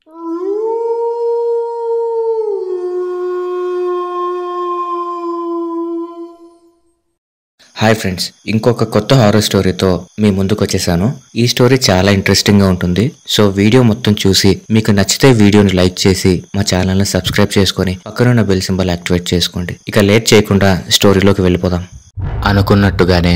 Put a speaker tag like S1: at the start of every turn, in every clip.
S1: hi friends ఇంకొక కొత్త horror స్టోరీతో మీ ముందుకు వచ్చేసాను ఈ స్టోరీ చాలా ఇంట్రెస్టింగ్ గా ఉంటుంది సో వీడియో మొత్తం చూసి మీకు నచ్చితే వీడియోని లైక్ చేసి మా ఛానల్ని సబ్స్క్రైబ్ చేసుకొని పక్కనున్న బెల్ సింబల్ యాక్టివేట్ చేసుకోండి ఇక లేట్ చేయకుండా స్టోరీలోకి వెళ్ళిపోదాం అనుకున్నట్టుగానే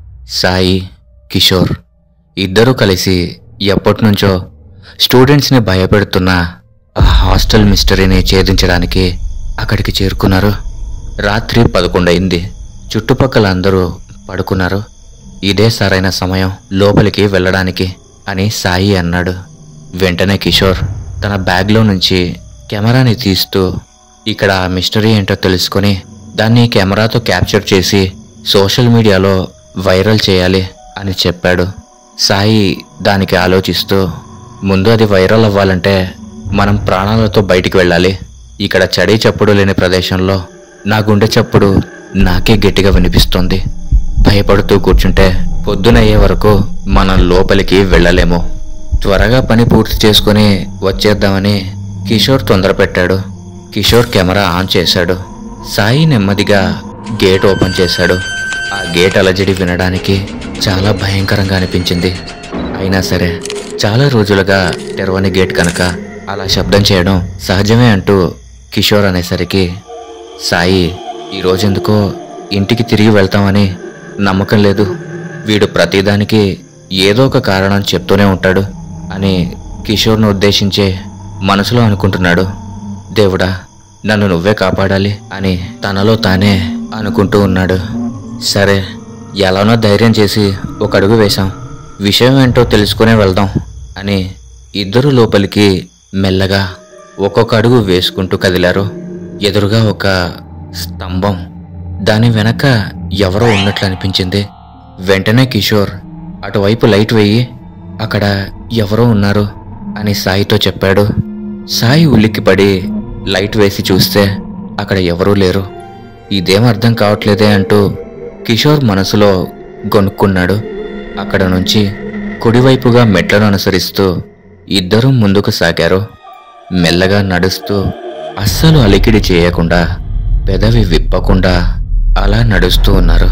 S1: సాయి కిషోర్ ఇద్దరూ కలిసి ఎప్పటి నుంచో స్టూడెంట్స్ని భయపెడుతున్న ఆ హాస్టల్ మిస్టరీని ఛేదించడానికి అక్కడికి చేరుకున్నారు రాత్రి పదకొండయింది చుట్టుపక్కల అందరూ పడుకున్నారు ఇదే సరైన సమయం లోపలికి వెళ్ళడానికి అని సాయి అన్నాడు వెంటనే కిషోర్ తన బ్యాగ్లో నుంచి కెమెరాని తీస్తూ ఇక్కడ ఆ మిస్టరీ ఏంటో తెలుసుకొని దాన్ని కెమెరాతో క్యాప్చర్ చేసి సోషల్ మీడియాలో వైరల్ చేయాలి అని చెప్పాడు సాయి దానికి ఆలోచిస్తూ ముందు అది వైరల్ అవ్వాలంటే మనం ప్రాణాలతో బయటికి వెళ్ళాలి ఇక్కడ చడి చప్పుడు లేని ప్రదేశంలో నా గుండె చప్పుడు నాకే గట్టిగా వినిపిస్తోంది భయపడుతూ కూర్చుంటే పొద్దునయ్యే వరకు మనం లోపలికి వెళ్ళలేము త్వరగా పని పూర్తి చేసుకుని వచ్చేద్దామని కిషోర్ తొందర పెట్టాడు కిషోర్ కెమెరా ఆన్ చేశాడు సాయి నెమ్మదిగా గేట్ ఓపెన్ చేశాడు ఆ గేట్ అలజడి వినడానికి చాలా భయంకరంగా అనిపించింది అయినా సరే చాలా రోజులుగా తెరవని గేట్ కనుక అలా శబ్దం చేయడం సహజమే అంటూ కిషోర్ అనేసరికి సాయి ఈ రోజెందుకో ఇంటికి తిరిగి వెళ్తామని నమ్మకం లేదు వీడు ప్రతిదానికి ఏదో ఒక కారణం చెప్తూనే ఉంటాడు అని కిషోర్ను ఉద్దేశించే మనసులో అనుకుంటున్నాడు దేవుడా నన్ను నువ్వే కాపాడాలి అని తనలో తానే అనుకుంటూ ఉన్నాడు సరే ఎలానో ధైర్యం చేసి ఒక అడుగు వేశాం విషయం ఏంటో తెలుసుకునే వెళ్దాం అని ఇద్దరు లోపలికి మెల్లగా ఒక్కొక్క అడుగు వేసుకుంటూ కదిలారు ఎదురుగా ఒక స్తంభం దాని వెనక ఎవరో ఉన్నట్లు అనిపించింది వెంటనే కిషోర్ అటువైపు లైట్ వేయి అక్కడ ఎవరో ఉన్నారు అని సాయితో చెప్పాడు సాయి ఉలిక్కిపడి లైట్ వేసి చూస్తే అక్కడ ఎవరూ లేరు ఇదేం అర్థం కావట్లేదే అంటూ కిషోర్ మనసులో గొనుక్కున్నాడు అక్కడ నుంచి కుడివైపుగా మెట్లను అనుసరిస్తూ ఇద్దరూ ముందుకు సాగారు మెల్లగా నడుస్తూ అస్సలు అలికిడి చేయకుండా పెదవి విప్పకుండా అలా నడుస్తూ ఉన్నారు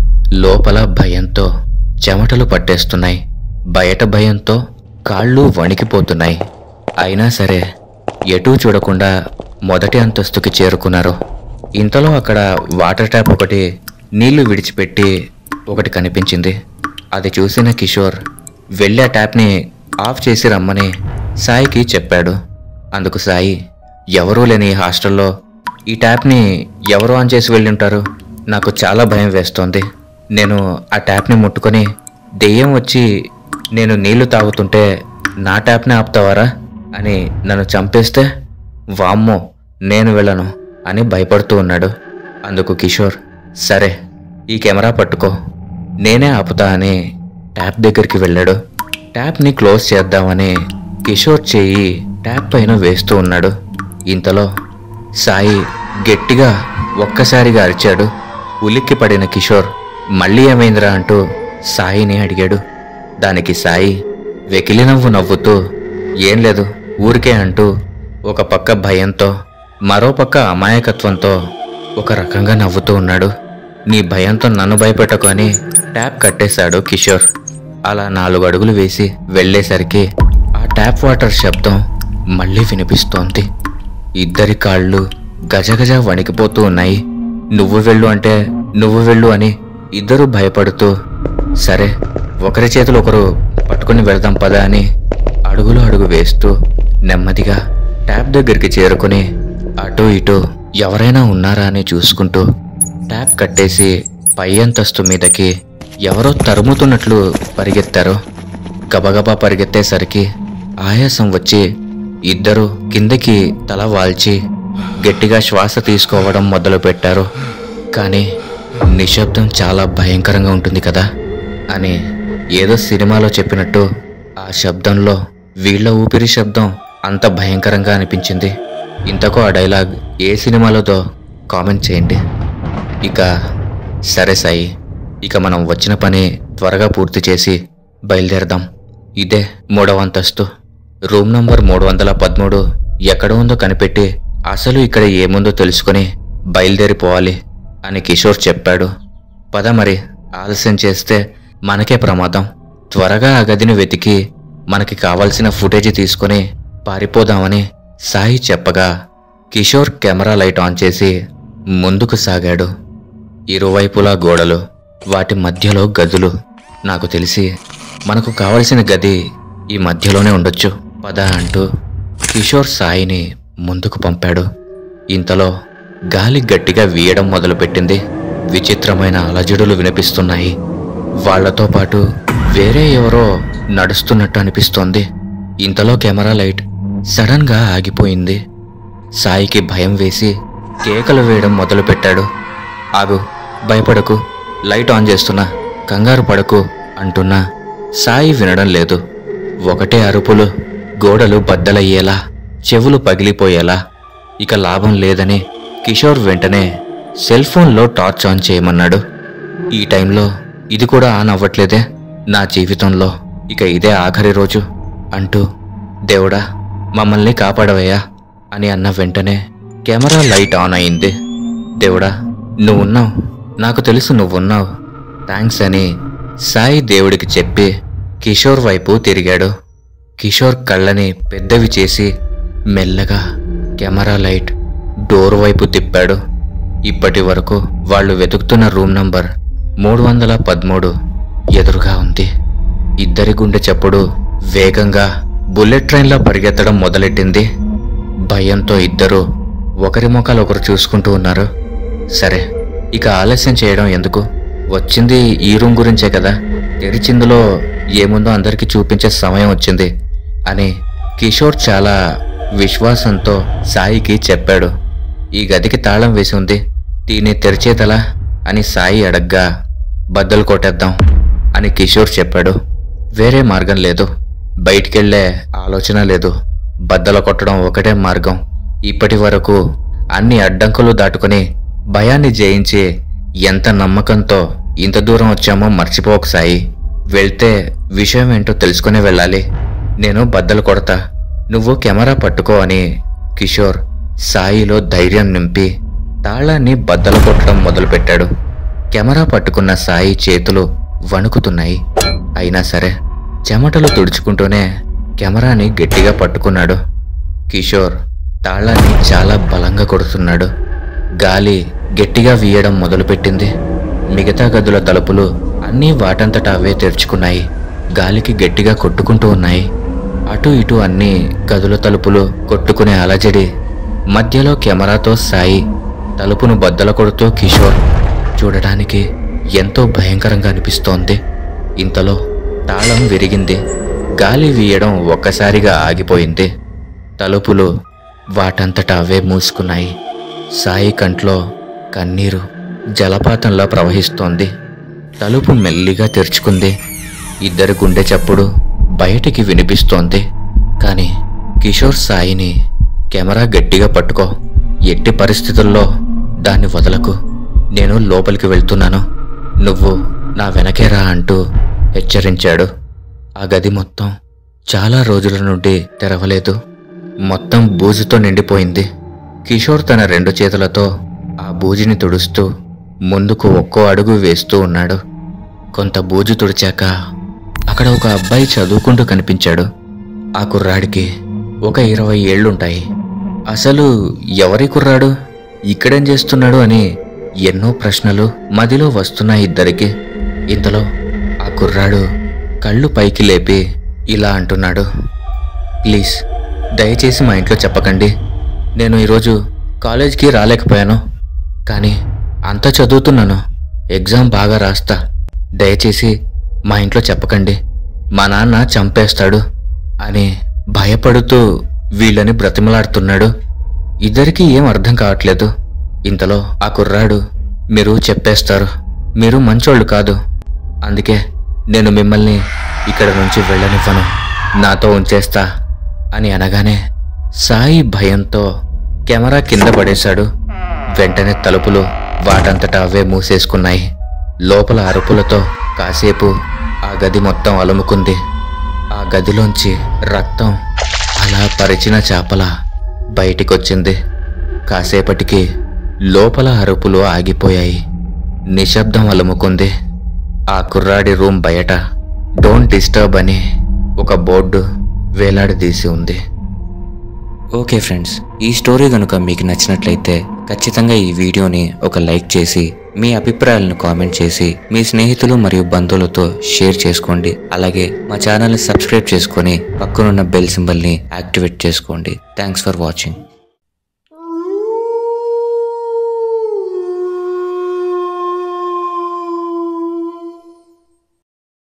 S1: లోపల భయంతో చెమటలు పట్టేస్తున్నాయి బయట భయంతో కాళ్ళు వణికిపోతున్నాయి అయినా సరే ఎటూ చూడకుండా మొదటి అంతస్తుకి చేరుకున్నారు ఇంతలో అక్కడ వాటర్ ట్యాప్ ఒకటి నీళ్లు విడిచిపెట్టి ఒకటి కనిపించింది అది చూసిన కిషోర్ వెళ్ళి ఆ ట్యాప్ని ఆఫ్ చేసి రమ్మని సాయికి చెప్పాడు అందుకు సాయి ఎవరూ లేని ఈ హాస్టల్లో ఈ ట్యాప్ని ఎవరు ఆన్ చేసి వెళ్ళి ఉంటారు నాకు చాలా భయం వేస్తోంది నేను ఆ ట్యాప్ని ముట్టుకొని దెయ్యం వచ్చి నేను నీళ్లు తాగుతుంటే నా ట్యాప్ని ఆపుతావారా అని నన్ను చంపేస్తే వామ్మో నేను వెళ్ళను అని భయపడుతూ ఉన్నాడు అందుకు కిషోర్ సరే ఈ కెమెరా పట్టుకో నేనే ఆపుతా అని ట్యాప్ దగ్గరికి వెళ్ళాడు ట్యాప్ని క్లోజ్ చేద్దామని కిషోర్ చెయ్యి ట్యాప్ పైన వేస్తూ ఉన్నాడు ఇంతలో సాయి గట్టిగా ఒక్కసారిగా అరిచాడు ఉలిక్కి పడిన కిషోర్ మళ్ళీ ఏమైందిరా అంటూ సాయిని అడిగాడు దానికి సాయి వెకిలి నవ్వు నవ్వుతూ ఏం లేదు ఊరికే అంటూ ఒక పక్క భయంతో మరో పక్క అమాయకత్వంతో ఒక రకంగా నవ్వుతూ ఉన్నాడు నీ భయంతో నన్ను భయపెట్టకు అని ట్యాప్ కట్టేశాడు కిషోర్ అలా నాలుగు అడుగులు వేసి వెళ్ళేసరికి ఆ ట్యాప్ వాటర్ శబ్దం మళ్ళీ వినిపిస్తోంది ఇద్దరి కాళ్ళు గజగజ వణికిపోతూ ఉన్నాయి నువ్వు వెళ్ళు అంటే నువ్వు వెళ్ళు అని ఇద్దరు భయపడుతూ సరే ఒకరి చేతులు ఒకరు పట్టుకుని వెళ్దాం పదా అని అడుగులు అడుగు వేస్తూ నెమ్మదిగా ట్యాప్ దగ్గరికి చేరుకుని అటు ఇటు ఎవరైనా ఉన్నారా అని చూసుకుంటూ ట్యాప్ కట్టేసి పై అంతస్తు మీదకి ఎవరో తరుముతున్నట్లు పరిగెత్తారు గబగబా పరిగెత్తేసరికి ఆయాసం వచ్చి ఇద్దరు కిందకి తల వాల్చి గట్టిగా శ్వాస తీసుకోవడం మొదలుపెట్టారు కానీ నిశ్శబ్దం చాలా భయంకరంగా ఉంటుంది కదా అని ఏదో సినిమాలో చెప్పినట్టు ఆ శబ్దంలో వీళ్ళ ఊపిరి శబ్దం అంత భయంకరంగా అనిపించింది ఇంతకు ఆ డైలాగ్ ఏ సినిమాలోదో కామెంట్ చేయండి ఇక సరే సాయి ఇక మనం వచ్చిన పని త్వరగా పూర్తి చేసి బయలుదేరదాం ఇదే మూడవ అంతస్తు రూమ్ నంబర్ మూడు వందల పదమూడు ఎక్కడ ఉందో కనిపెట్టి అసలు ఇక్కడ ఏముందో తెలుసుకుని బయలుదేరిపోవాలి అని కిషోర్ చెప్పాడు పద మరి ఆలస్యం చేస్తే మనకే ప్రమాదం త్వరగా ఆ గదిని వెతికి మనకి కావాల్సిన ఫుటేజ్ తీసుకుని పారిపోదామని సాయి చెప్పగా కిషోర్ కెమెరా లైట్ ఆన్ చేసి ముందుకు సాగాడు ఇరువైపులా గోడలు వాటి మధ్యలో గదులు నాకు తెలిసి మనకు కావలసిన గది ఈ మధ్యలోనే ఉండొచ్చు పద అంటూ కిషోర్ సాయిని ముందుకు పంపాడు ఇంతలో గాలి గట్టిగా వీయడం మొదలుపెట్టింది విచిత్రమైన అలజడులు వినిపిస్తున్నాయి వాళ్లతో పాటు వేరే ఎవరో నడుస్తున్నట్టు అనిపిస్తోంది ఇంతలో కెమెరా లైట్ సడన్గా ఆగిపోయింది సాయికి భయం వేసి కేకలు వేయడం మొదలుపెట్టాడు ఆగు భయపడకు లైట్ ఆన్ చేస్తున్నా కంగారు పడకు అంటున్నా సాయి వినడం లేదు ఒకటే అరుపులు గోడలు బద్దలయ్యేలా చెవులు పగిలిపోయేలా ఇక లాభం లేదని కిషోర్ వెంటనే సెల్ ఫోన్లో టార్చ్ ఆన్ చేయమన్నాడు ఈ టైంలో ఇది కూడా ఆన్ అవ్వట్లేదే నా జీవితంలో ఇక ఇదే ఆఖరి రోజు అంటూ దేవుడా మమ్మల్ని కాపాడవయ్యా అని అన్న వెంటనే కెమెరా లైట్ ఆన్ అయింది దేవుడా నువ్వున్నావు నాకు తెలుసు నువ్వున్నావు థ్యాంక్స్ అని సాయి దేవుడికి చెప్పి కిషోర్ వైపు తిరిగాడు కిషోర్ కళ్ళని పెద్దవి చేసి మెల్లగా కెమెరా లైట్ డోర్ వైపు తిప్పాడు ఇప్పటి వరకు వాళ్ళు వెతుకుతున్న రూమ్ నంబర్ మూడు వందల పదమూడు ఎదురుగా ఉంది ఇద్దరి గుండె చప్పుడు వేగంగా బుల్లెట్ ట్రైన్లా పరిగెత్తడం మొదలెట్టింది భయంతో ఇద్దరు ఒకరి ముఖాలు ఒకరు చూసుకుంటూ ఉన్నారు సరే ఇక ఆలస్యం చేయడం ఎందుకు వచ్చింది ఈ రూమ్ గురించే కదా తెరిచిందులో ఏముందో అందరికీ చూపించే సమయం వచ్చింది అని కిషోర్ చాలా విశ్వాసంతో సాయికి చెప్పాడు ఈ గదికి తాళం వేసి ఉంది దీన్ని తెరిచేదలా అని సాయి అడగ్గా బద్దలు కొట్టేద్దాం అని కిషోర్ చెప్పాడు వేరే మార్గం లేదు బయటికెళ్లే ఆలోచన లేదు బద్దలు కొట్టడం ఒకటే మార్గం ఇప్పటి వరకు అన్ని అడ్డంకులు దాటుకుని భయాన్ని జయించి ఎంత నమ్మకంతో ఇంత దూరం వచ్చామో మర్చిపోక సాయి వెళ్తే విషయం ఏంటో తెలుసుకుని వెళ్ళాలి నేను బద్దలు కొడతా నువ్వు కెమెరా పట్టుకో అని కిషోర్ సాయిలో ధైర్యం నింపి తాళాన్ని బద్దలు కొట్టడం మొదలుపెట్టాడు కెమెరా పట్టుకున్న సాయి చేతులు వణుకుతున్నాయి అయినా సరే చెమటలు తుడుచుకుంటూనే కెమెరాని గట్టిగా పట్టుకున్నాడు కిషోర్ తాళాన్ని చాలా బలంగా కొడుతున్నాడు గాలి గట్టిగా వీయడం మొదలుపెట్టింది మిగతా గదుల తలుపులు అన్నీ వాటంతట అవే తెరుచుకున్నాయి గాలికి గట్టిగా కొట్టుకుంటూ ఉన్నాయి అటు ఇటు అన్ని గదుల తలుపులు కొట్టుకునే అలజడి మధ్యలో కెమెరాతో సాయి తలుపును బద్దల కొడుతూ కిషోర్ చూడడానికి ఎంతో భయంకరంగా అనిపిస్తోంది ఇంతలో తాళం విరిగింది గాలి వీయడం ఒక్కసారిగా ఆగిపోయింది తలుపులు వాటంతట అవే మూసుకున్నాయి సాయి కంట్లో కన్నీరు జలపాతంలా ప్రవహిస్తోంది తలుపు మెల్లిగా తెరుచుకుంది ఇద్దరి గుండె చప్పుడు బయటికి వినిపిస్తోంది కానీ కిషోర్ సాయిని కెమెరా గట్టిగా పట్టుకో ఎట్టి పరిస్థితుల్లో దాన్ని వదలకు నేను లోపలికి వెళ్తున్నాను నువ్వు నా వెనకే రా అంటూ హెచ్చరించాడు ఆ గది మొత్తం చాలా రోజుల నుండి తెరవలేదు మొత్తం బూజుతో నిండిపోయింది కిషోర్ తన రెండు చేతులతో ఆ బూజిని తుడుస్తూ ముందుకు ఒక్కో అడుగు వేస్తూ ఉన్నాడు కొంత బూజు తుడిచాక అక్కడ ఒక అబ్బాయి చదువుకుంటూ కనిపించాడు ఆ కుర్రాడికి ఒక ఇరవై ఏళ్లుంటాయి అసలు ఎవరి కుర్రాడు ఇక్కడేం చేస్తున్నాడు అని ఎన్నో ప్రశ్నలు మదిలో వస్తున్నాయి ఇద్దరికి ఇంతలో ఆ కుర్రాడు కళ్ళు పైకి లేపి ఇలా అంటున్నాడు ప్లీజ్ దయచేసి మా ఇంట్లో చెప్పకండి నేను ఈరోజు కాలేజ్కి రాలేకపోయాను కానీ అంతా చదువుతున్నాను ఎగ్జామ్ బాగా రాస్తా దయచేసి మా ఇంట్లో చెప్పకండి మా నాన్న చంపేస్తాడు అని భయపడుతూ వీళ్ళని బ్రతిమలాడుతున్నాడు ఇద్దరికీ ఏం అర్థం కావట్లేదు ఇంతలో ఆ కుర్రాడు మీరు చెప్పేస్తారు మీరు మంచోళ్ళు కాదు అందుకే నేను మిమ్మల్ని ఇక్కడ నుంచి వెళ్ళనివ్వను నాతో ఉంచేస్తా అని అనగానే సాయి భయంతో కెమెరా కింద పడేశాడు వెంటనే తలుపులు వాటంతటా అవే మూసేసుకున్నాయి లోపల అరుపులతో కాసేపు ఆ గది మొత్తం అలుముకుంది ఆ గదిలోంచి రక్తం అలా పరిచిన చేపల బయటికొచ్చింది కాసేపటికి లోపల అరుపులు ఆగిపోయాయి నిశ్శబ్దం అలుముకుంది ఆ కుర్రాడి రూమ్ బయట డోంట్ డిస్టర్బ్ అని ఒక బోర్డు వేలాడదీసి ఉంది ఓకే ఫ్రెండ్స్ ఈ స్టోరీ కనుక మీకు నచ్చినట్లయితే ఖచ్చితంగా ఈ వీడియోని ఒక లైక్ చేసి మీ అభిప్రాయాలను కామెంట్ చేసి మీ స్నేహితులు మరియు బంధువులతో షేర్ చేసుకోండి అలాగే మా ఛానల్ని సబ్స్క్రైబ్ చేసుకొని పక్కనున్న బెల్ సింబల్ని యాక్టివేట్ చేసుకోండి థ్యాంక్స్ ఫర్ వాచింగ్